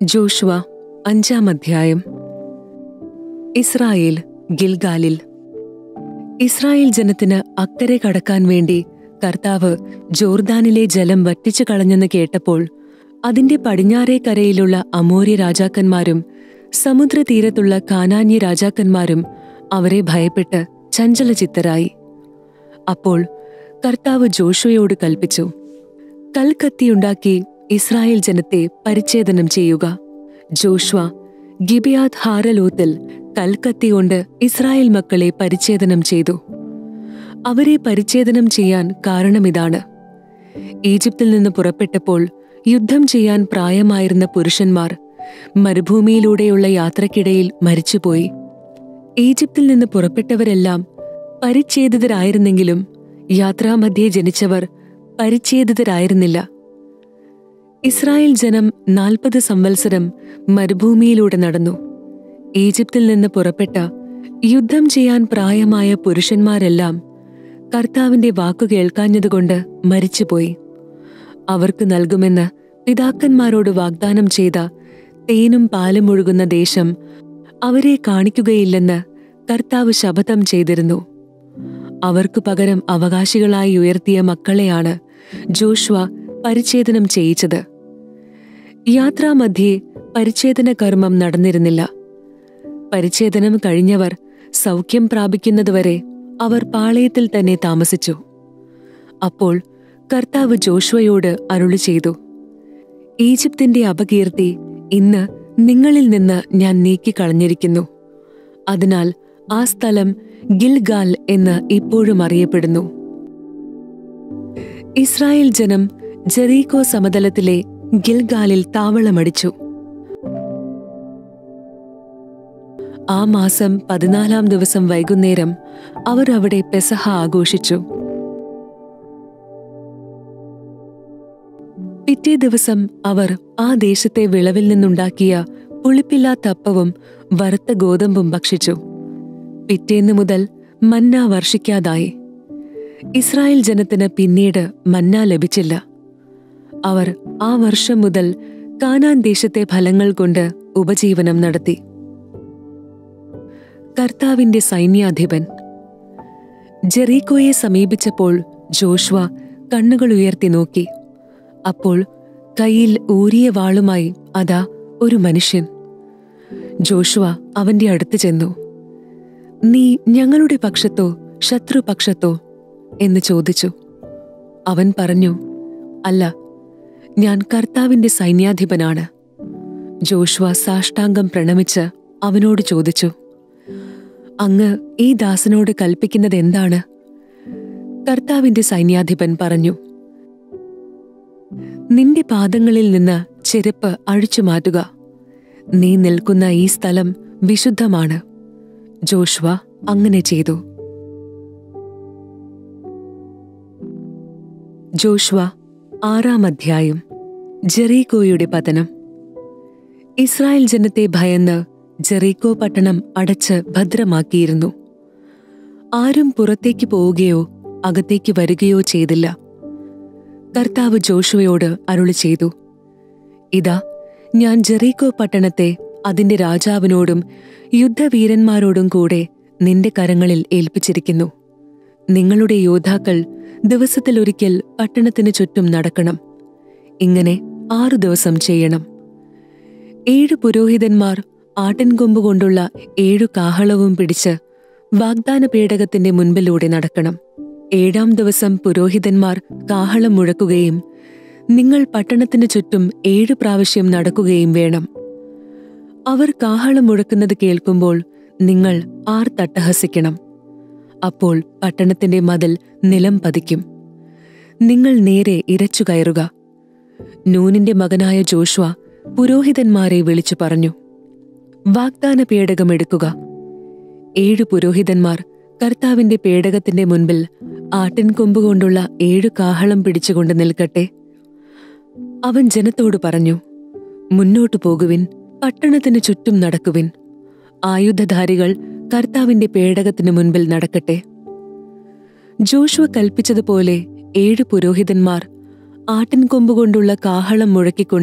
Joshua അഞ്ചാം അധ്യായം Israel ഗിൽഗാലിൽ ഇസ്രായേൽ ജനത്തിന് അക്കരെ കടക്കാൻ വേണ്ടി കർത്താവ് ജോർദാനിലെ ജലം വറ്റിച്ചു കളഞ്ഞെന്ന് കേട്ടപ്പോൾ അതിന്റെ പടിഞ്ഞാറേ കരയിലുള്ള അമോര്യ രാജാക്കന്മാരും സമുദ്രതീരത്തുള്ള കാനാന്യ രാജാക്കന്മാരും അവരെ ഭയപ്പെട്ട് ചഞ്ചലചിത്തരായി അപ്പോൾ കർത്താവ് ജോഷുവയോട് കൽപ്പിച്ചു കൽക്കത്തിയുണ്ടാക്കി ഇസ്രായേൽ ജനത്തെ പരിച്ഛേദനം ചെയ്യുക ജോഷ്വ ഗിബിയാത് ഹാരലോത്തിൽ കൽക്കത്തി കൊണ്ട് ഇസ്രായേൽ മക്കളെ പരിച്ഛേദനം ചെയ്തു അവരെ പരിച്ഛേദനം ചെയ്യാൻ കാരണമിതാണ് ഈജിപ്തിൽ നിന്ന് പുറപ്പെട്ടപ്പോൾ യുദ്ധം ചെയ്യാൻ പ്രായമായിരുന്ന പുരുഷന്മാർ മരുഭൂമിയിലൂടെയുള്ള യാത്രക്കിടയിൽ മരിച്ചുപോയി ഈജിപ്തിൽ നിന്ന് പുറപ്പെട്ടവരെല്ലാം പരിച്ഛേദിതരായിരുന്നെങ്കിലും യാത്രാമധ്യേ ജനിച്ചവർ പരിച്ഛേദിതരായിരുന്നില്ല ഇസ്രായേൽ ജനം നാൽപ്പത് സംവത്സരം മരുഭൂമിയിലൂടെ നടന്നു ഈജിപ്തിൽ നിന്ന് പുറപ്പെട്ട യുദ്ധം ചെയ്യാൻ പ്രായമായ പുരുഷന്മാരെല്ലാം കർത്താവിന്റെ വാക്കു കേൾക്കാഞ്ഞതുകൊണ്ട് മരിച്ചുപോയി അവർക്ക് നൽകുമെന്ന് പിതാക്കന്മാരോട് വാഗ്ദാനം ചെയ്ത തേനും പാലും ഒഴുകുന്ന ദേശം അവരെ കാണിക്കുകയില്ലെന്ന് കർത്താവ് ശപഥം ചെയ്തിരുന്നു അവർക്ക് പകരം അവകാശികളായി ഉയർത്തിയ മക്കളെയാണ് ജോഷ്വ പരിച്ഛേദനം ചെയ്യിച്ചത് യാത്രാമധ്യേ പരിച്ഛേദന കർമ്മം നടന്നിരുന്നില്ല പരിച്ഛേദനം കഴിഞ്ഞവർ സൗഖ്യം പ്രാപിക്കുന്നതുവരെ അവർ പാളയത്തിൽ തന്നെ താമസിച്ചു അപ്പോൾ കർത്താവ് ജോഷ്വയോട് അരുളി ചെയ്തു ഈജിപ്തിന്റെ അപകീർത്തി ഇന്ന് നിങ്ങളിൽ നിന്ന് ഞാൻ നീക്കിക്കളഞ്ഞിരിക്കുന്നു അതിനാൽ ആ സ്ഥലം ഗിൽഗാൽ എന്ന് ഇപ്പോഴും അറിയപ്പെടുന്നു ഇസ്രായേൽ ജനം ജെറീകോ സമതലത്തിലെ ഗിൽഗാലിൽ താവളമടിച്ചു ആ മാസം പതിനാലാം ദിവസം വൈകുന്നേരം അവർ അവിടെ പെസഹ ആഘോഷിച്ചു പിറ്റേ ദിവസം അവർ ആ ദേശത്തെ വിളവിൽ നിന്നുണ്ടാക്കിയ പുളിപ്പില്ലാത്ത അപ്പവും വറുത്ത ഗോതമ്പും ഭക്ഷിച്ചു പിറ്റേന്ന് മുതൽ മന്ന വർഷിക്കാതായി ഇസ്രായേൽ ജനത്തിന് പിന്നീട് മന്ന ലഭിച്ചില്ല അവർ ആ വർഷം മുതൽ കാനാൻ ദേശത്തെ ഫലങ്ങൾ കൊണ്ട് ഉപജീവനം നടത്തി കർത്താവിന്റെ സൈന്യാധിപൻ ജെറീക്കോയെ സമീപിച്ചപ്പോൾ ജോഷ്വ കണ്ണുകൾ ഉയർത്തി നോക്കി അപ്പോൾ കയ്യിൽ ഊരിയ വാളുമായി അതാ ഒരു മനുഷ്യൻ ജോഷ്വ അവന്റെ അടുത്ത് ചെന്നു നീ ഞങ്ങളുടെ പക്ഷത്തോ ശത്രുപക്ഷത്തോ എന്ന് ചോദിച്ചു അവൻ പറഞ്ഞു അല്ല ഞാൻ കർത്താവിന്റെ സൈന്യാധിപനാണ് ജോഷ്വ സാഷ്ടാംഗം പ്രണമിച്ച് അവനോട് ചോദിച്ചു അങ്ങ് ഈ ദാസനോട് കൽപ്പിക്കുന്നത് എന്താണ് കർത്താവിന്റെ സൈന്യാധിപൻ പറഞ്ഞു നിന്റെ പാദങ്ങളിൽ നിന്ന് ചെരുപ്പ് അഴിച്ചു മാറ്റുക നീ നിൽക്കുന്ന ഈ സ്ഥലം വിശുദ്ധമാണ് ജോഷ്വ അങ്ങനെ ചെയ്തു ജോഷ്വ ആറാം അധ്യായം ജെറീക്കോയുടെ പതനം ഇസ്രായേൽ ജനത്തെ ഭയന്ന് ജെറീക്കോ പട്ടണം അടച്ച് ഭദ്രമാക്കിയിരുന്നു ആരും പുറത്തേക്ക് പോവുകയോ അകത്തേക്ക് വരികയോ ചെയ്തില്ല കർത്താവ് ജോഷുവയോട് അരുളി ചെയ്തു ഇതാ ഞാൻ ജെറീക്കോ പട്ടണത്തെ അതിന്റെ രാജാവിനോടും യുദ്ധവീരന്മാരോടും കൂടെ നിന്റെ കരങ്ങളിൽ ഏൽപ്പിച്ചിരിക്കുന്നു നിങ്ങളുടെ യോദ്ധാക്കൾ ദിവസത്തിലൊരിക്കൽ പട്ടണത്തിന് ചുറ്റും നടക്കണം ഇങ്ങനെ ആറു ദിവസം ചെയ്യണം ഏഴു പുരോഹിതന്മാർ ആട്ടിൻകൊമ്പ് കൊണ്ടുള്ള ഏഴു കാഹളവും പിടിച്ച് വാഗ്ദാന പേടകത്തിന്റെ മുൻപിലൂടെ നടക്കണം ഏഴാം ദിവസം പുരോഹിതന്മാർ കാഹളം മുഴക്കുകയും നിങ്ങൾ പട്ടണത്തിന് ചുറ്റും ഏഴു പ്രാവശ്യം നടക്കുകയും വേണം അവർ കാഹളം മുഴക്കുന്നത് കേൾക്കുമ്പോൾ നിങ്ങൾ ആർ തട്ടഹസിക്കണം അപ്പോൾ പട്ടണത്തിന്റെ മതിൽ നിലം പതിക്കും നിങ്ങൾ നേരെ ഇരച്ചു കയറുക നൂനിന്റെ മകനായ ജോഷ്വ പുരോഹിതന്മാരെ വിളിച്ചു പറഞ്ഞു വാഗ്ദാന പേടകം എടുക്കുക ഏഴു പുരോഹിതന്മാർ കർത്താവിന്റെ പേടകത്തിന്റെ മുൻപിൽ ആട്ടിൻകൊമ്പ് കൊണ്ടുള്ള ഏഴു കാഹളം പിടിച്ചുകൊണ്ട് നിൽക്കട്ടെ അവൻ ജനത്തോട് പറഞ്ഞു മുന്നോട്ടു പോകുവിൻ പട്ടണത്തിന് ചുറ്റും നടക്കുവിൻ ആയുധധാരികൾ കർത്താവിന്റെ പേടകത്തിന് മുൻപിൽ നടക്കട്ടെ ജോഷുവ കൽപ്പിച്ചതുപോലെ ഏഴു പുരോഹിതന്മാർ ആട്ടിൻകൊമ്പ് കൊണ്ടുള്ള കാഹളം മുഴക്കിക്കൊണ്ട്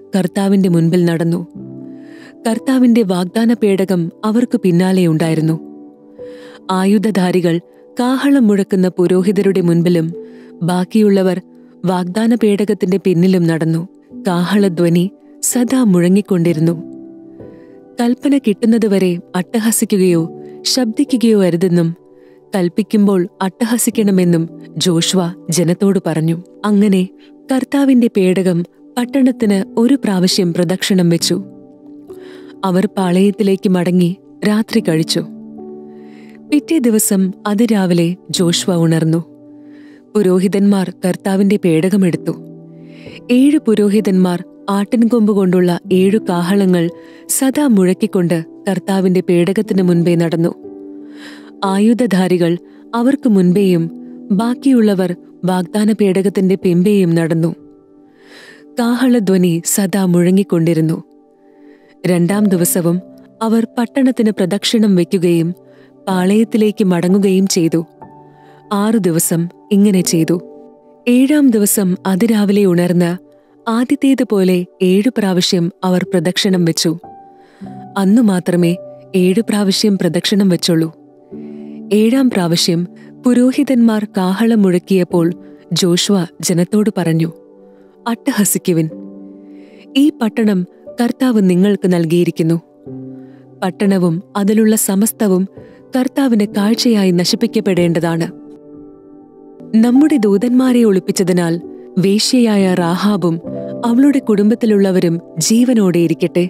കർത്താവിന്റെ മുൻപിൽ നടന്നു കർത്താവിന്റെ വാഗ്ദാന പേടകം അവർക്ക് പിന്നാലെ ഉണ്ടായിരുന്നു ആയുധധാരികൾ കാഹളം മുഴക്കുന്ന പുരോഹിതരുടെ മുൻപിലും ബാക്കിയുള്ളവർ വാഗ്ദാന പേടകത്തിന്റെ പിന്നിലും നടന്നു കാഹളധ്വനി സദാ മുഴങ്ങിക്കൊണ്ടിരുന്നു കൽപ്പന കിട്ടുന്നതുവരെ അട്ടഹസിക്കുകയോ ശബ്ദിക്കുകയോ അരുതെന്നും കൽപ്പിക്കുമ്പോൾ അട്ടഹസിക്കണമെന്നും ജോഷ്വ ജനത്തോട് പറഞ്ഞു അങ്ങനെ കർത്താവിന്റെ പേടകം പട്ടണത്തിന് ഒരു പ്രാവശ്യം പ്രദക്ഷിണം വെച്ചു അവർ പാളയത്തിലേക്ക് മടങ്ങി രാത്രി കഴിച്ചു പിറ്റേ ദിവസം അതിരാവിലെ ജോഷ്വ ഉണർന്നു പുരോഹിതന്മാർ കർത്താവിന്റെ പേടകമെടുത്തു ഏഴ് പുരോഹിതന്മാർ ആട്ടിൻകൊമ്പ് കൊണ്ടുള്ള ഏഴു കാഹളങ്ങൾ സദാ മുഴക്കിക്കൊണ്ട് കർത്താവിന്റെ പേടകത്തിനു മുൻപേ നടന്നു ആയുധധാരികൾ അവർക്ക് മുൻപേയും ബാക്കിയുള്ളവർ വാഗ്ദാന പേടകത്തിന്റെ പിമ്പേയും നടന്നു കാഹളധ്വനി സദാ മുഴങ്ങിക്കൊണ്ടിരുന്നു രണ്ടാം ദിവസവും അവർ പട്ടണത്തിന് പ്രദക്ഷിണം വയ്ക്കുകയും പാളയത്തിലേക്ക് മടങ്ങുകയും ചെയ്തു ആറു ദിവസം ഇങ്ങനെ ചെയ്തു ഏഴാം ദിവസം അതിരാവിലെ ഉണർന്ന് ആദ്യത്തേതുപോലെ ഏഴു പ്രാവശ്യം അവർ പ്രദക്ഷിണം വെച്ചു അന്നു മാത്രമേ ഏഴു പ്രാവശ്യം പ്രദക്ഷിണം വെച്ചുള്ളൂ ഏഴാം പ്രാവശ്യം പുരോഹിതന്മാർ കാഹളം മുഴക്കിയപ്പോൾ ജോഷ്വ ജനത്തോട് പറഞ്ഞു അട്ടഹസിക്കുവിൻ ഈ പട്ടണം കർത്താവ് നിങ്ങൾക്ക് നൽകിയിരിക്കുന്നു പട്ടണവും അതിലുള്ള സമസ്തവും കർത്താവിന് കാഴ്ചയായി നശിപ്പിക്കപ്പെടേണ്ടതാണ് നമ്മുടെ ദൂതന്മാരെ ഒളിപ്പിച്ചതിനാൽ വേശ്യയായ റാഹാബും അവളുടെ കുടുംബത്തിലുള്ളവരും ജീവനോടെ ഇരിക്കട്ടെ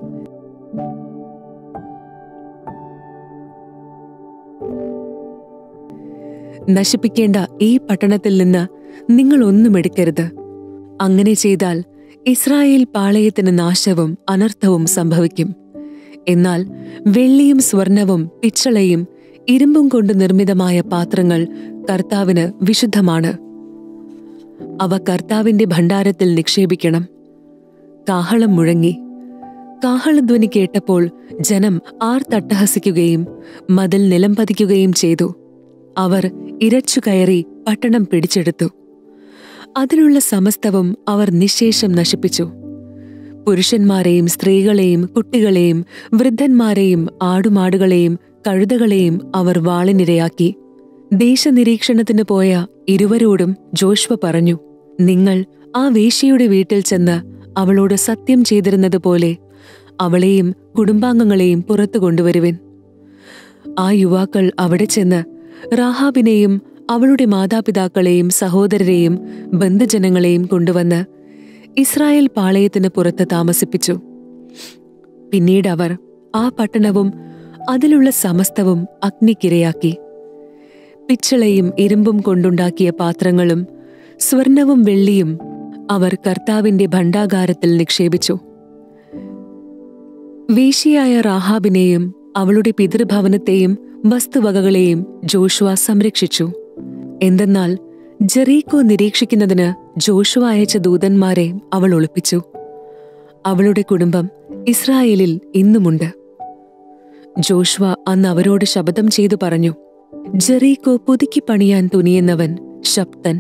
നശിപ്പിക്കേണ്ട ഈ പട്ടണത്തിൽ നിന്ന് നിങ്ങൾ ഒന്നും എടുക്കരുത് അങ്ങനെ ചെയ്താൽ ഇസ്രായേൽ പാളയത്തിന് നാശവും അനർത്ഥവും സംഭവിക്കും എന്നാൽ വെള്ളിയും സ്വർണവും പിച്ചളയും ഇരുമ്പും കൊണ്ട് നിർമ്മിതമായ പാത്രങ്ങൾ കർത്താവിന് വിശുദ്ധമാണ് അവ കർത്താവിന്റെ ഭണ്ഡാരത്തിൽ നിക്ഷേപിക്കണം കാഹളം മുഴങ്ങി കാഹളധ്വനി കേട്ടപ്പോൾ ജനം ആർത്തട്ടഹസിക്കുകയും മതിൽ നിലംപതിക്കുകയും ചെയ്തു അവർ ഇരച്ചു കയറി പട്ടണം പിടിച്ചെടുത്തു അതിലുള്ള സമസ്തവും അവർ നിശേഷം നശിപ്പിച്ചു പുരുഷന്മാരെയും സ്ത്രീകളെയും കുട്ടികളെയും വൃദ്ധന്മാരെയും ആടുമാടുകളെയും കഴുതകളെയും അവർ വാളിനിരയാക്കി ദേശനിരീക്ഷണത്തിന് പോയ ഇരുവരോടും ജോഷ്വ പറഞ്ഞു നിങ്ങൾ ആ വേശ്യയുടെ വീട്ടിൽ ചെന്ന് അവളോട് സത്യം ചെയ്തിരുന്നതുപോലെ അവളെയും കുടുംബാംഗങ്ങളെയും പുറത്തു കൊണ്ടുവരുവിൻ ആ യുവാക്കൾ അവിടെ ചെന്ന് റാഹാബിനെയും അവളുടെ മാതാപിതാക്കളെയും സഹോദരരെയും ബന്ധുജനങ്ങളെയും കൊണ്ടുവന്ന് ഇസ്രായേൽ പാളയത്തിന് പുറത്ത് താമസിപ്പിച്ചു പിന്നീട് അവർ ആ പട്ടണവും അതിലുള്ള സമസ്തവും അഗ്നിക്കിരയാക്കി പിച്ചളയും ഇരുമ്പും കൊണ്ടുണ്ടാക്കിയ പാത്രങ്ങളും സ്വർണവും വെള്ളിയും അവർ കർത്താവിന്റെ ഭണ്ഡാകാരത്തിൽ നിക്ഷേപിച്ചു വേശിയായ റാഹാബിനെയും അവളുടെ പിതൃഭവനത്തെയും വസ്തുവകകളെയും ജോഷുവ സംരക്ഷിച്ചു എന്തെന്നാൽ ജെറീക്കോ നിരീക്ഷിക്കുന്നതിന് ജോഷുവ അയച്ച ദൂതന്മാരെ അവൾ ഒളിപ്പിച്ചു അവളുടെ കുടുംബം ഇസ്രായേലിൽ ഇന്നുമുണ്ട് ജോഷുവ അന്ന് അവരോട് ശപഥം ചെയ്തു പറഞ്ഞു ജെറീക്കോ പുതുക്കി പണിയാൻ തുനിയുന്നവൻ ശബ്ദൻ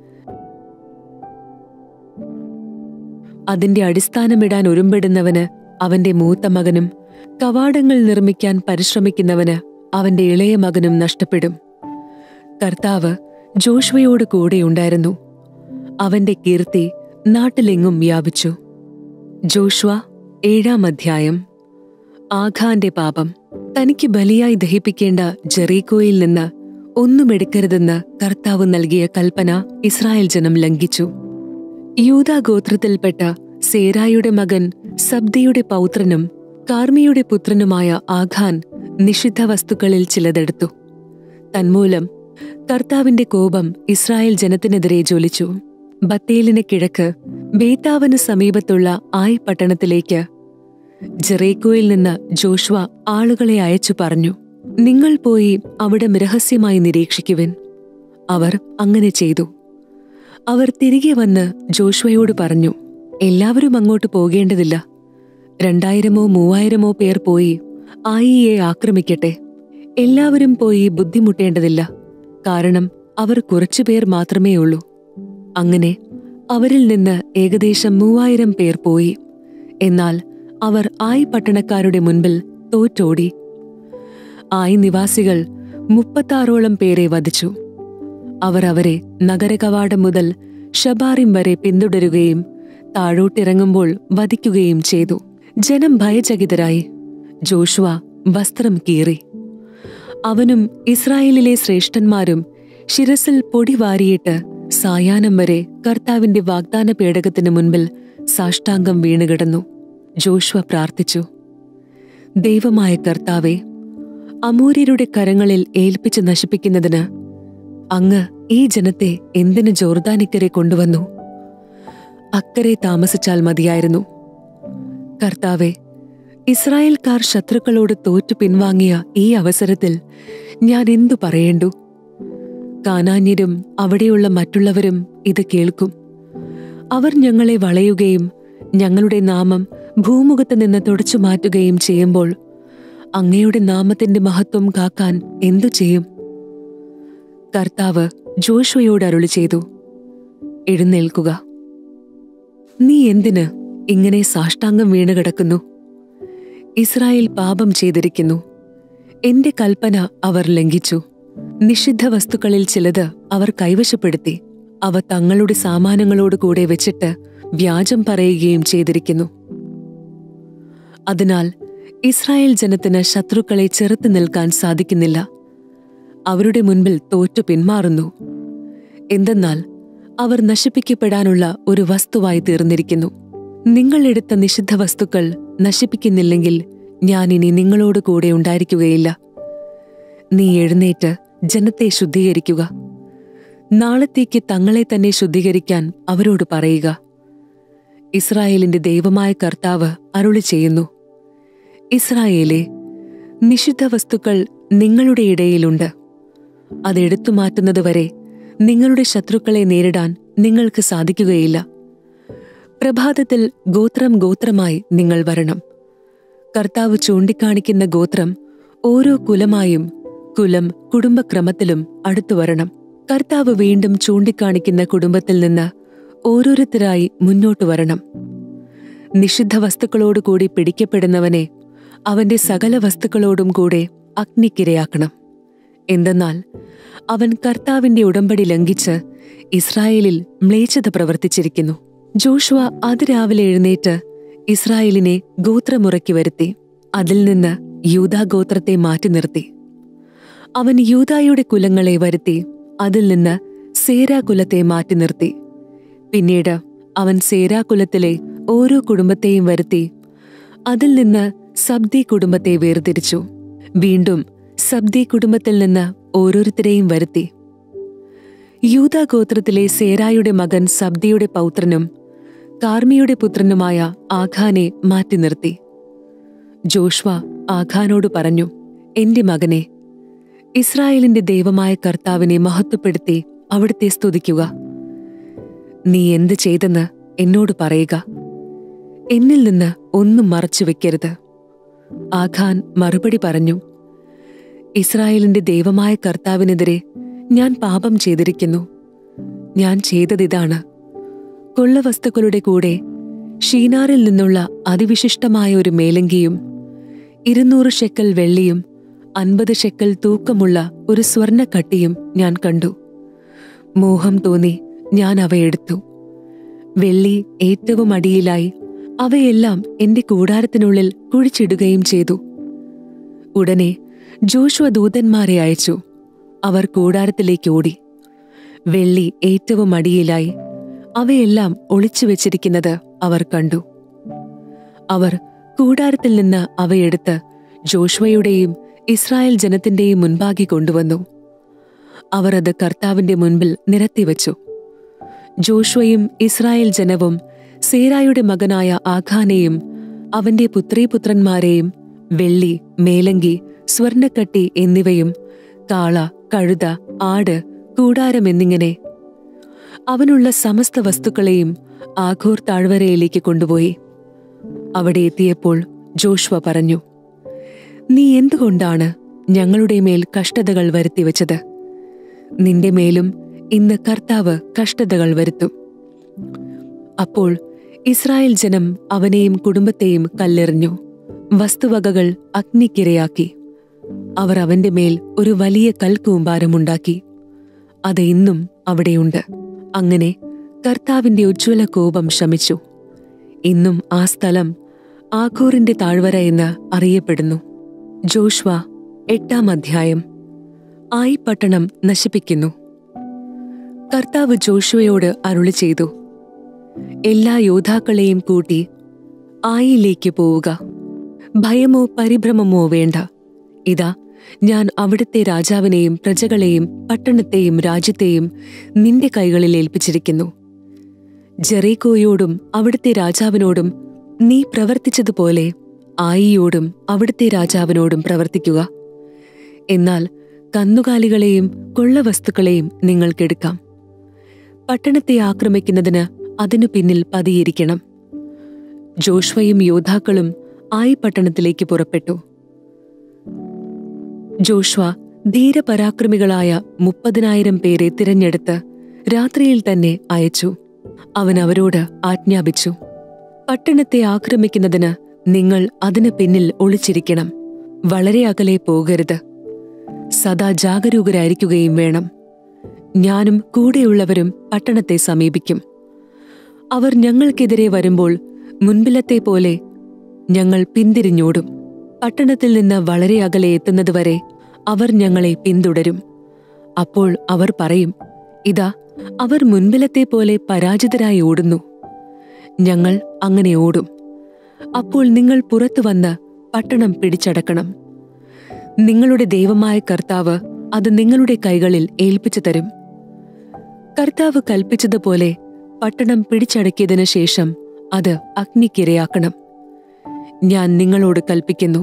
അതിന്റെ അടിസ്ഥാനമിടാൻ ഒരുമ്പെടുന്നവന് അവന്റെ മൂത്ത മകനും കവാടങ്ങൾ നിർമ്മിക്കാൻ പരിശ്രമിക്കുന്നവന് അവന്റെ ഇളയ മകനും നഷ്ടപ്പെടും കർത്താവ് ജോഷ്വയോട് കൂടെയുണ്ടായിരുന്നു അവന്റെ കീർത്തി നാട്ടിലെങ്ങും വ്യാപിച്ചു ജോഷ്വ ഏഴാം അധ്യായം ആഖാന്റെ പാപം തനിക്ക് ബലിയായി ദഹിപ്പിക്കേണ്ട ജെറീക്കോയിൽ നിന്ന് ഒന്നും എടുക്കരുതെന്ന് കർത്താവ് നൽകിയ കൽപ്പന ഇസ്രായേൽ ജനം ലംഘിച്ചു യൂദാ ഗോത്രത്തിൽപ്പെട്ട സേരായുടെ മകൻ സബ്ദിയുടെ പൗത്രനും കാർമിയുടെ പുത്രനുമായ ആഖാൻ നിഷിദ്ധ വസ്തുക്കളിൽ ചിലതെടുത്തു തന്മൂലം കർത്താവിന്റെ കോപം ഇസ്രായേൽ ജനത്തിനെതിരെ ജ്വലിച്ചു ബത്തേലിന് കിഴക്ക് ബേത്താവിന് സമീപത്തുള്ള ആയ് പട്ടണത്തിലേക്ക് ജെറേക്കോയിൽ നിന്ന് ജോഷ്വ ആളുകളെ അയച്ചു പറഞ്ഞു നിങ്ങൾ പോയി അവിടെ രഹസ്യമായി നിരീക്ഷിക്കുവിൻ അവർ അങ്ങനെ ചെയ്തു അവർ തിരികെ വന്ന് ജോഷ്വയോട് പറഞ്ഞു എല്ലാവരും അങ്ങോട്ട് പോകേണ്ടതില്ല രണ്ടായിരമോ മൂവായിരമോ പേർ പോയി ആയിയെ ആക്രമിക്കട്ടെ എല്ലാവരും പോയി ബുദ്ധിമുട്ടേണ്ടതില്ല കാരണം അവർ കുറച്ചുപേർ മാത്രമേ ഉള്ളൂ അങ്ങനെ അവരിൽ നിന്ന് ഏകദേശം മൂവായിരം പേർ പോയി എന്നാൽ അവർ ആയി പട്ടണക്കാരുടെ മുൻപിൽ തോറ്റോടി ആയി നിവാസികൾ മുപ്പത്താറോളം പേരെ വധിച്ചു അവർ അവരെ നഗരകവാടം മുതൽ ഷബാറിം വരെ പിന്തുടരുകയും താഴോട്ടിറങ്ങുമ്പോൾ വധിക്കുകയും ചെയ്തു ജനം ഭയചകിതരായി ജോഷുവ വസ്ത്രം കീറി അവനും ഇസ്രായേലിലെ ശ്രേഷ്ഠന്മാരും ശിരസിൽ പൊടി വാരിയിട്ട് സായാഹ്നം വരെ കർത്താവിന്റെ വാഗ്ദാന പേടകത്തിന് മുൻപിൽ സാഷ്ടാംഗം വീണുകിടന്നു ജോഷുവ പ്രാർത്ഥിച്ചു ദൈവമായ കർത്താവെ അമൂര്യരുടെ കരങ്ങളിൽ ഏൽപ്പിച്ച് നശിപ്പിക്കുന്നതിന് അങ്ങ് ഈ ജനത്തെ എന്തിന് ജോർദാനിക്കരെ കൊണ്ടുവന്നു അക്കരെ താമസിച്ചാൽ മതിയായിരുന്നു കർത്താവെ ഇസ്രായേൽക്കാർ ശത്രുക്കളോട് തോറ്റു പിൻവാങ്ങിയ ഈ അവസരത്തിൽ ഞാൻ എന്തു പറയേണ്ടു കാനാന്യരും അവിടെയുള്ള മറ്റുള്ളവരും ഇത് കേൾക്കും അവർ ഞങ്ങളെ വളയുകയും ഞങ്ങളുടെ നാമം ഭൂമുഖത്ത് നിന്ന് തുടച്ചു മാറ്റുകയും ചെയ്യുമ്പോൾ അങ്ങയുടെ നാമത്തിന്റെ മഹത്വം കാക്കാൻ എന്തു ചെയ്യും കർത്താവ് ജോഷുവയോട് അരുളി ചെയ്തു എഴുന്നേൽക്കുക നീ എന്തിന് ഇങ്ങനെ സാഷ്ടാംഗം വീണ് കിടക്കുന്നു ഇസ്രായേൽ പാപം ചെയ്തിരിക്കുന്നു എന്റെ കൽപ്പന അവർ ലംഘിച്ചു നിഷിദ്ധ വസ്തുക്കളിൽ ചിലത് അവർ കൈവശപ്പെടുത്തി അവ തങ്ങളുടെ സാമാനങ്ങളോട് കൂടെ വെച്ചിട്ട് വ്യാജം പറയുകയും ചെയ്തിരിക്കുന്നു അതിനാൽ ഇസ്രായേൽ ജനത്തിന് ശത്രുക്കളെ ചെറുത്തു നിൽക്കാൻ സാധിക്കുന്നില്ല അവരുടെ മുൻപിൽ തോറ്റു പിന്മാറുന്നു എന്തെന്നാൽ അവർ നശിപ്പിക്കപ്പെടാനുള്ള ഒരു വസ്തുവായി തീർന്നിരിക്കുന്നു നിങ്ങൾ എടുത്ത നിഷിദ്ധ വസ്തുക്കൾ നശിപ്പിക്കുന്നില്ലെങ്കിൽ ഞാൻ ഇനി നിങ്ങളോട് കൂടെ ഉണ്ടായിരിക്കുകയില്ല നീ എഴുന്നേറ്റ് ജനത്തെ ശുദ്ധീകരിക്കുക നാളത്തേക്ക് തങ്ങളെ തന്നെ ശുദ്ധീകരിക്കാൻ അവരോട് പറയുക ഇസ്രായേലിന്റെ ദൈവമായ കർത്താവ് അരുളി ചെയ്യുന്നു ഇസ്രായേലെ നിഷിദ്ധ വസ്തുക്കൾ നിങ്ങളുടെ ഇടയിലുണ്ട് അതെടുത്തു മാറ്റുന്നതുവരെ നിങ്ങളുടെ ശത്രുക്കളെ നേരിടാൻ നിങ്ങൾക്ക് സാധിക്കുകയില്ല പ്രഭാതത്തിൽ ഗോത്രം ഗോത്രമായി നിങ്ങൾ വരണം കർത്താവ് ചൂണ്ടിക്കാണിക്കുന്ന ഗോത്രം ഓരോ കുലമായും കുലം കുടുംബക്രമത്തിലും അടുത്തു വരണം കർത്താവ് വീണ്ടും ചൂണ്ടിക്കാണിക്കുന്ന കുടുംബത്തിൽ നിന്ന് ഓരോരുത്തരായി മുന്നോട്ടു വരണം നിഷിദ്ധ വസ്തുക്കളോടുകൂടി പിടിക്കപ്പെടുന്നവനെ അവന്റെ സകല വസ്തുക്കളോടും കൂടെ അഗ്നിക്കിരയാക്കണം എന്തെന്നാൽ അവൻ കർത്താവിന്റെ ഉടമ്പടി ലംഘിച്ച് ഇസ്രായേലിൽ മ്ലേച്ഛത പ്രവർത്തിച്ചിരിക്കുന്നു ജോഷുവ അതിരാവിലെ എഴുന്നേറ്റ് ഇസ്രായേലിനെ ഗോത്രമുറയ്ക്ക് വരുത്തി അതിൽ നിന്ന് യൂദാ ഗോത്രത്തെ മാറ്റി നിർത്തി അവൻ യൂദായുടെ കുലങ്ങളെ വരുത്തി അതിൽ നിന്ന് സേരാ കുലത്തെ മാറ്റി നിർത്തി പിന്നീട് അവൻ സേരാ കുലത്തിലെ ഓരോ കുടുംബത്തെയും വരുത്തി അതിൽ നിന്ന് സബ്ദി കുടുംബത്തെ വേർതിരിച്ചു വീണ്ടും സബ്ദി കുടുംബത്തിൽ നിന്ന് ഓരോരുത്തരെയും വരുത്തി യൂദാ ഗോത്രത്തിലെ സേരായുടെ മകൻ സബ്ദിയുടെ പൗത്രനും കാർമിയുടെ പുത്രനുമായ ആഖാനെ മാറ്റി നിർത്തി ജോഷ്വ ആഖാനോട് പറഞ്ഞു എന്റെ മകനെ ഇസ്രായേലിന്റെ ദൈവമായ കർത്താവിനെ മഹത്വപ്പെടുത്തി അവിടുത്തെ സ്തുതിക്കുക നീ എന്ത് ചെയ്തെന്ന് എന്നോട് പറയുക എന്നിൽ നിന്ന് ഒന്നും മറച്ചു വെക്കരുത് ആഖാൻ മറുപടി പറഞ്ഞു ഇസ്രായേലിന്റെ ദൈവമായ കർത്താവിനെതിരെ ഞാൻ പാപം ചെയ്തിരിക്കുന്നു ഞാൻ ചെയ്തതിതാണ് കൊള്ളവസ്തുക്കളുടെ കൂടെ ഷീനാറിൽ നിന്നുള്ള അതിവിശിഷ്ടമായ ഒരു മേലങ്കിയും ഇരുന്നൂറ് ഷെക്കൽ വെള്ളിയും അൻപത് ഷെക്കൽ തൂക്കമുള്ള ഒരു സ്വർണ്ണക്കട്ടിയും ഞാൻ കണ്ടു മോഹം തോന്നി ഞാൻ അവയെടുത്തു വെള്ളി ഏറ്റവും അടിയിലായി അവയെല്ലാം എന്റെ കൂടാരത്തിനുള്ളിൽ കുഴിച്ചിടുകയും ചെയ്തു ഉടനെ ജോഷുവ ദൂതന്മാരെ അയച്ചു അവർ കൂടാരത്തിലേക്ക് ഓടി വെള്ളി ഏറ്റവും അടിയിലായി അവയെല്ലാം ഒളിച്ചു വെച്ചിരിക്കുന്നത് അവർ കണ്ടു അവർ കൂടാരത്തിൽ നിന്ന് അവയെടുത്ത് ജോഷുവയുടെയും ഇസ്രായേൽ ജനത്തിന്റെയും മുൻപാകെ കൊണ്ടുവന്നു അവർ അത് കർത്താവിന്റെ മുൻപിൽ നിരത്തിവെച്ചു ജോഷുവയും ഇസ്രായേൽ ജനവും സേരായുടെ മകനായ ആഖാനെയും അവന്റെ പുത്രീപുത്രന്മാരെയും വെള്ളി മേലങ്കി സ്വർണ്ണക്കട്ടി എന്നിവയും കാള കഴുത ആട് കൂടാരം എന്നിങ്ങനെ അവനുള്ള സമസ്ത വസ്തുക്കളെയും ആഘോർ താഴ്വരയിലേക്ക് കൊണ്ടുപോയി അവിടെ എത്തിയപ്പോൾ ജോഷ്വ പറഞ്ഞു നീ എന്തുകൊണ്ടാണ് ഞങ്ങളുടെ മേൽ കഷ്ടതകൾ വരുത്തിവെച്ചത് നിന്റെ മേലും ഇന്ന് കർത്താവ് കഷ്ടതകൾ വരുത്തും അപ്പോൾ ഇസ്രായേൽ ജനം അവനെയും കുടുംബത്തെയും കല്ലെറിഞ്ഞു വസ്തുവകകൾ അഗ്നിക്കിരയാക്കി അവർ അവന്റെ മേൽ ഒരു വലിയ കൽക്കൂമ്പാരമുണ്ടാക്കി അത് ഇന്നും അവിടെയുണ്ട് അങ്ങനെ കർത്താവിന്റെ ഉജ്ജ്വല കോപം ശമിച്ചു ഇന്നും ആ സ്ഥലം ആഖോറിന്റെ താഴ്വര എന്ന് അറിയപ്പെടുന്നു ജോഷ്വ എട്ടാം അധ്യായം ആയി പട്ടണം നശിപ്പിക്കുന്നു കർത്താവ് ജോഷുവയോട് അരുളി ചെയ്തു എല്ലാ യോദ്ധാക്കളെയും കൂട്ടി ആയിലേക്ക് പോവുക ഭയമോ പരിഭ്രമമോ വേണ്ട ഇതാ ഞാൻ അവിടുത്തെ രാജാവിനെയും പ്രജകളെയും പട്ടണത്തെയും രാജ്യത്തെയും നിന്റെ കൈകളിൽ ഏൽപ്പിച്ചിരിക്കുന്നു ജെറീക്കോയോടും അവിടുത്തെ രാജാവിനോടും നീ പ്രവർത്തിച്ചതുപോലെ ആയിയോടും അവിടുത്തെ രാജാവിനോടും പ്രവർത്തിക്കുക എന്നാൽ കന്നുകാലികളെയും കൊള്ളവസ്തുക്കളെയും നിങ്ങൾക്കെടുക്കാം പട്ടണത്തെ ആക്രമിക്കുന്നതിന് അതിനു പിന്നിൽ പതിയിരിക്കണം ജോഷ്വയും യോദ്ധാക്കളും ആയി പട്ടണത്തിലേക്ക് പുറപ്പെട്ടു ജോഷ്വ ധീരപരാക്രമികളായ മുപ്പതിനായിരം പേരെ തിരഞ്ഞെടുത്ത് രാത്രിയിൽ തന്നെ അയച്ചു അവൻ അവരോട് ആജ്ഞാപിച്ചു പട്ടണത്തെ ആക്രമിക്കുന്നതിന് നിങ്ങൾ അതിന് പിന്നിൽ ഒളിച്ചിരിക്കണം വളരെ അകലെ പോകരുത് സദാ ജാഗരൂകരായിരിക്കുകയും വേണം ഞാനും കൂടെയുള്ളവരും പട്ടണത്തെ സമീപിക്കും അവർ ഞങ്ങൾക്കെതിരെ വരുമ്പോൾ മുൻപിലത്തെ പോലെ ഞങ്ങൾ പിന്തിരിഞ്ഞോടും പട്ടണത്തിൽ നിന്ന് വളരെ അകലെ എത്തുന്നതുവരെ അവർ ഞങ്ങളെ പിന്തുടരും അപ്പോൾ അവർ പറയും ഇതാ അവർ മുൻപിലത്തെ പോലെ പരാജിതരായി ഓടുന്നു ഞങ്ങൾ അങ്ങനെ ഓടും അപ്പോൾ നിങ്ങൾ പുറത്തു വന്ന് പട്ടണം പിടിച്ചടക്കണം നിങ്ങളുടെ ദൈവമായ കർത്താവ് അത് നിങ്ങളുടെ കൈകളിൽ ഏൽപ്പിച്ചു തരും കർത്താവ് കൽപ്പിച്ചതുപോലെ പട്ടണം പിടിച്ചടക്കിയതിനു ശേഷം അത് അഗ്നിക്കിരയാക്കണം ഞാൻ നിങ്ങളോട് കൽപ്പിക്കുന്നു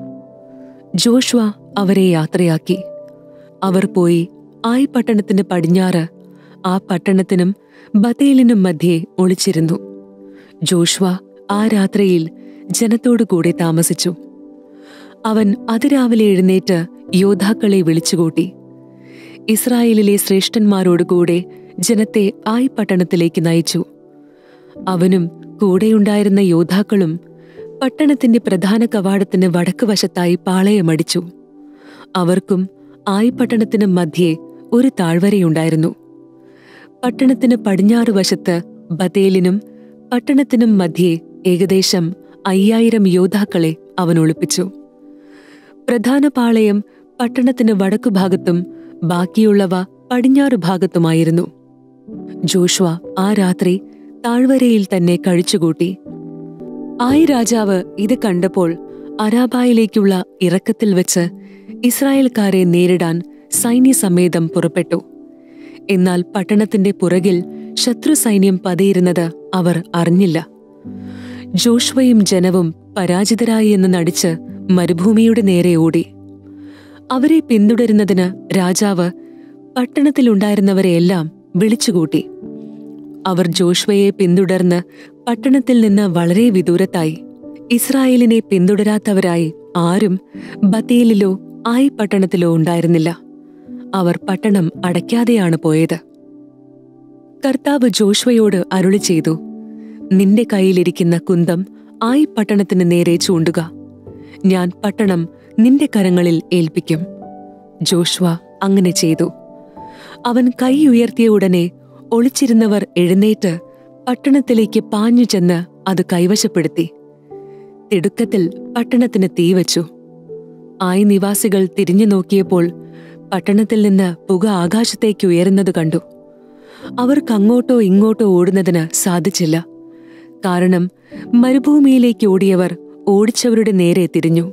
ജോഷ്വ അവരെ യാത്രയാക്കി അവർ പോയി ആയി പട്ടണത്തിന് പടിഞ്ഞാറ് ആ പട്ടണത്തിനും ബത്തേലിനും മധ്യേ ഒളിച്ചിരുന്നു ജോഷ്വ ആ രാത്രിയിൽ ജനത്തോടു കൂടെ താമസിച്ചു അവൻ അതിരാവിലെ എഴുന്നേറ്റ് യോദ്ധാക്കളെ വിളിച്ചുകൂട്ടി ഇസ്രായേലിലെ ശ്രേഷ്ഠന്മാരോടുകൂടെ ജനത്തെ ആയി പട്ടണത്തിലേക്ക് നയിച്ചു അവനും കൂടെയുണ്ടായിരുന്ന യോദ്ധാക്കളും പട്ടണത്തിന്റെ പ്രധാന കവാടത്തിന് വടക്ക് വശത്തായി പാളയമടിച്ചു അവർക്കും ആയി പട്ടണത്തിന് മധ്യേ ഒരു താഴ്വരയുണ്ടായിരുന്നു പട്ടണത്തിന് പടിഞ്ഞാറ് വശത്ത് ബത്തേലിനും പട്ടണത്തിനും മധ്യേ ഏകദേശം അയ്യായിരം യോദ്ധാക്കളെ അവൻ ഒളിപ്പിച്ചു പ്രധാന പാളയം പട്ടണത്തിന് വടക്കുഭാഗത്തും ബാക്കിയുള്ളവ പടിഞ്ഞാറ് ഭാഗത്തുമായിരുന്നു ജോഷ്വ ആ രാത്രി താഴ്വരയിൽ തന്നെ കഴിച്ചുകൂട്ടി ആയി രാജാവ് ഇത് കണ്ടപ്പോൾ അരാബായിലേക്കുള്ള ഇറക്കത്തിൽ വെച്ച് ഇസ്രായേൽക്കാരെ നേരിടാൻ സൈന്യസമേതം പുറപ്പെട്ടു എന്നാൽ പട്ടണത്തിന്റെ പുറകിൽ ശത്രു സൈന്യം പതിയിരുന്നത് അവർ അറിഞ്ഞില്ല ജോഷ്വയും ജനവും പരാജിതരായി എന്ന് നടിച്ച് മരുഭൂമിയുടെ നേരെ ഓടി അവരെ പിന്തുടരുന്നതിന് രാജാവ് പട്ടണത്തിലുണ്ടായിരുന്നവരെയെല്ലാം വിളിച്ചുകൂട്ടി അവർ ജോഷ്വയെ പിന്തുടർന്ന് പട്ടണത്തിൽ നിന്ന് വളരെ വിദൂരത്തായി ഇസ്രായേലിനെ പിന്തുടരാത്തവരായി ആരും ബത്തേലിലോ ആയി പട്ടണത്തിലോ ഉണ്ടായിരുന്നില്ല അവർ പട്ടണം അടയ്ക്കാതെയാണ് പോയത് കർത്താവ് ജോഷ്വയോട് അരുളി ചെയ്തു നിന്റെ കയ്യിലിരിക്കുന്ന കുന്തം ആയി പട്ടണത്തിന് നേരെ ചൂണ്ടുക ഞാൻ പട്ടണം നിന്റെ കരങ്ങളിൽ ഏൽപ്പിക്കും ജോഷ്വ അങ്ങനെ ചെയ്തു അവൻ കൈ ഉയർത്തിയ ഉടനെ ഒളിച്ചിരുന്നവർ എഴുന്നേറ്റ് പട്ടണത്തിലേക്ക് പാഞ്ഞു ചെന്ന് അത് കൈവശപ്പെടുത്തി തിടുക്കത്തിൽ പട്ടണത്തിന് തീവച്ചു ആയി നിവാസികൾ തിരിഞ്ഞു നോക്കിയപ്പോൾ പട്ടണത്തിൽ നിന്ന് പുക ആകാശത്തേക്ക് ഉയരുന്നത് കണ്ടു അവർക്കങ്ങോട്ടോ ഇങ്ങോട്ടോ ഓടുന്നതിന് സാധിച്ചില്ല കാരണം മരുഭൂമിയിലേക്ക് ഓടിയവർ ഓടിച്ചവരുടെ നേരെ തിരിഞ്ഞു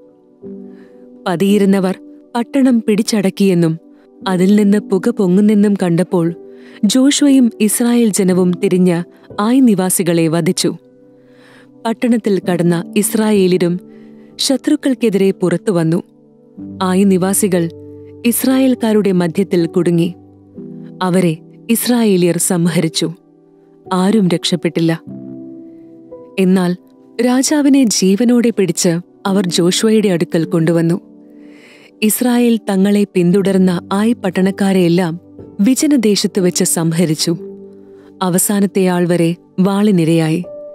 പതിയിരുന്നവർ പട്ടണം പിടിച്ചടക്കിയെന്നും അതിൽ നിന്ന് പുക പൊങ്ങുന്നെന്നും കണ്ടപ്പോൾ ജോഷുവയും ഇസ്രായേൽ ജനവും തിരിഞ്ഞ് ആയി നിവാസികളെ വധിച്ചു പട്ടണത്തിൽ കടന്ന ഇസ്രായേലിലും ശത്രുക്കൾക്കെതിരെ പുറത്തു വന്നു ആയി നിവാസികൾ ഇസ്രായേൽക്കാരുടെ മധ്യത്തിൽ കുടുങ്ങി അവരെ ഇസ്രായേലിയർ സംഹരിച്ചു ആരും രക്ഷപ്പെട്ടില്ല എന്നാൽ രാജാവിനെ ജീവനോടെ പിടിച്ച് അവർ ജോഷുവയുടെ അടുക്കൽ കൊണ്ടുവന്നു ഇസ്രായേൽ തങ്ങളെ പിന്തുടർന്ന ആയി പട്ടണക്കാരെയെല്ലാം വിജനദേശത്ത് വെച്ച് സംഹരിച്ചു അവസാനത്തെ ആൾ വരെ വാളിനിരയായി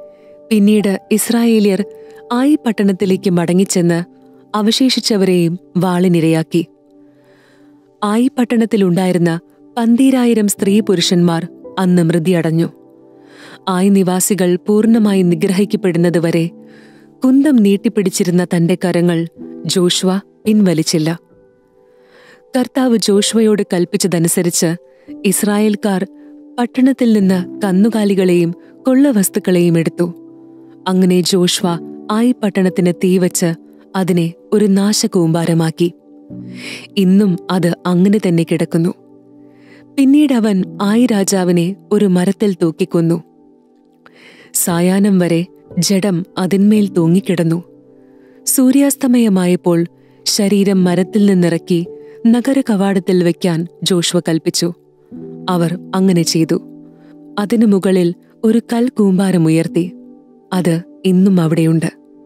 പിന്നീട് ഇസ്രായേലിയർ ആയി പട്ടണത്തിലേക്ക് മടങ്ങിച്ചെന്ന് അവശേഷിച്ചവരെയും വാളിനിരയാക്കി ആയി പട്ടണത്തിലുണ്ടായിരുന്ന പന്തീരായിരം സ്ത്രീ പുരുഷന്മാർ അന്ന് മൃതിയടഞ്ഞു ആയി നിവാസികൾ പൂർണ്ണമായി നിഗ്രഹിക്കപ്പെടുന്നതുവരെ കുന്തം നീട്ടിപ്പിടിച്ചിരുന്ന തന്റെ കരങ്ങൾ ജോഷ്വ പിൻവലിച്ചില്ല കർത്താവ് ജോഷ്വയോട് കൽപ്പിച്ചതനുസരിച്ച് ഇസ്രായേൽക്കാർ പട്ടണത്തിൽ നിന്ന് കന്നുകാലികളെയും കൊള്ളവസ്തുക്കളെയും എടുത്തു അങ്ങനെ ജോഷ്വ ആയി പട്ടണത്തിന് തീവച്ച് അതിനെ ഒരു നാശകൂമ്പാരമാക്കി ഇന്നും അത് അങ്ങനെ തന്നെ കിടക്കുന്നു പിന്നീട് അവൻ ആയി രാജാവിനെ ഒരു മരത്തിൽ തൂക്കിക്കൊന്നു സായാഹ്നം വരെ ജഡം അതിന്മേൽ തൂങ്ങിക്കിടന്നു സൂര്യാസ്തമയമായപ്പോൾ ശരീരം മരത്തിൽ നിന്നിറക്കി നഗര കവാടത്തിൽ വെക്കാൻ ജോഷ്വ കൽപ്പിച്ചു അവർ അങ്ങനെ ചെയ്തു അതിനു മുകളിൽ ഒരു കൽ കൂമ്പാരമുയർത്തി അത് ഇന്നും അവിടെയുണ്ട്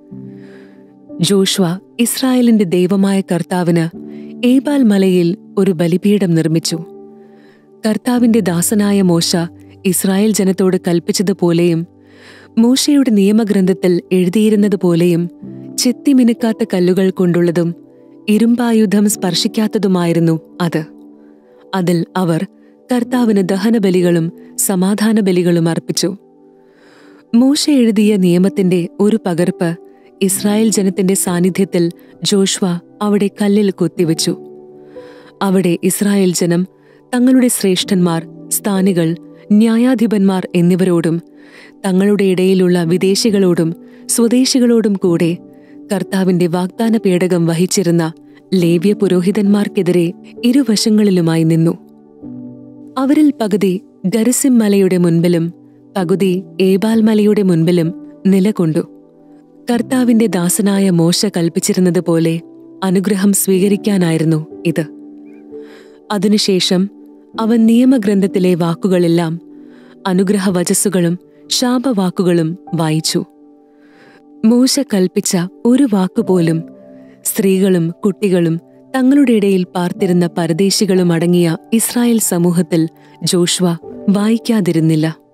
ജോഷ്വ ഇസ്രായേലിന്റെ ദൈവമായ കർത്താവിന് ഏബാൽ മലയിൽ ഒരു ബലിപീഠം നിർമ്മിച്ചു കർത്താവിന്റെ ദാസനായ മോശ ഇസ്രായേൽ ജനത്തോട് കൽപ്പിച്ചതുപോലെയും മോശയുടെ നിയമഗ്രന്ഥത്തിൽ എഴുതിയിരുന്നതുപോലെയും ചെത്തിമിനുക്കാത്ത കല്ലുകൾ കൊണ്ടുള്ളതും ഇരുമ്പായുധം സ്പർശിക്കാത്തതുമായിരുന്നു അത് അതിൽ അവർ കർത്താവിന് ദഹനബലികളും സമാധാന ബലികളും അർപ്പിച്ചു മോശ എഴുതിയ നിയമത്തിന്റെ ഒരു പകർപ്പ് ഇസ്രായേൽ ജനത്തിന്റെ സാന്നിധ്യത്തിൽ ജോഷ്വ അവിടെ കല്ലിൽ കൊത്തിവെച്ചു അവിടെ ഇസ്രായേൽ ജനം തങ്ങളുടെ ശ്രേഷ്ഠന്മാർ സ്ഥാനികൾ ന്യായാധിപന്മാർ എന്നിവരോടും തങ്ങളുടെ ഇടയിലുള്ള വിദേശികളോടും സ്വദേശികളോടും കൂടെ കർത്താവിന്റെ വാഗ്ദാന പേടകം വഹിച്ചിരുന്ന ലേവ്യ പുരോഹിതന്മാർക്കെതിരെ ഇരുവശങ്ങളിലുമായി നിന്നു അവരിൽ പകുതി ഗരസിം മലയുടെ മുൻപിലും പകുതി ഏബാൽ മലയുടെ മുൻപിലും നിലകൊണ്ടു കർത്താവിന്റെ ദാസനായ മോശ കൽപ്പിച്ചിരുന്നത് പോലെ അനുഗ്രഹം സ്വീകരിക്കാനായിരുന്നു ഇത് അതിനുശേഷം അവൻ നിയമഗ്രന്ഥത്തിലെ വാക്കുകളെല്ലാം അനുഗ്രഹവചസ്സുകളും ശാപവാക്കുകളും വായിച്ചു മോശ കൽപ്പിച്ച ഒരു വാക്കുപോലും സ്ത്രീകളും കുട്ടികളും തങ്ങളുടെ ഇടയിൽ പാർത്തിരുന്ന പരദേശികളും അടങ്ങിയ ഇസ്രായേൽ സമൂഹത്തിൽ ജോഷ്വ വായിക്കാതിരുന്നില്ല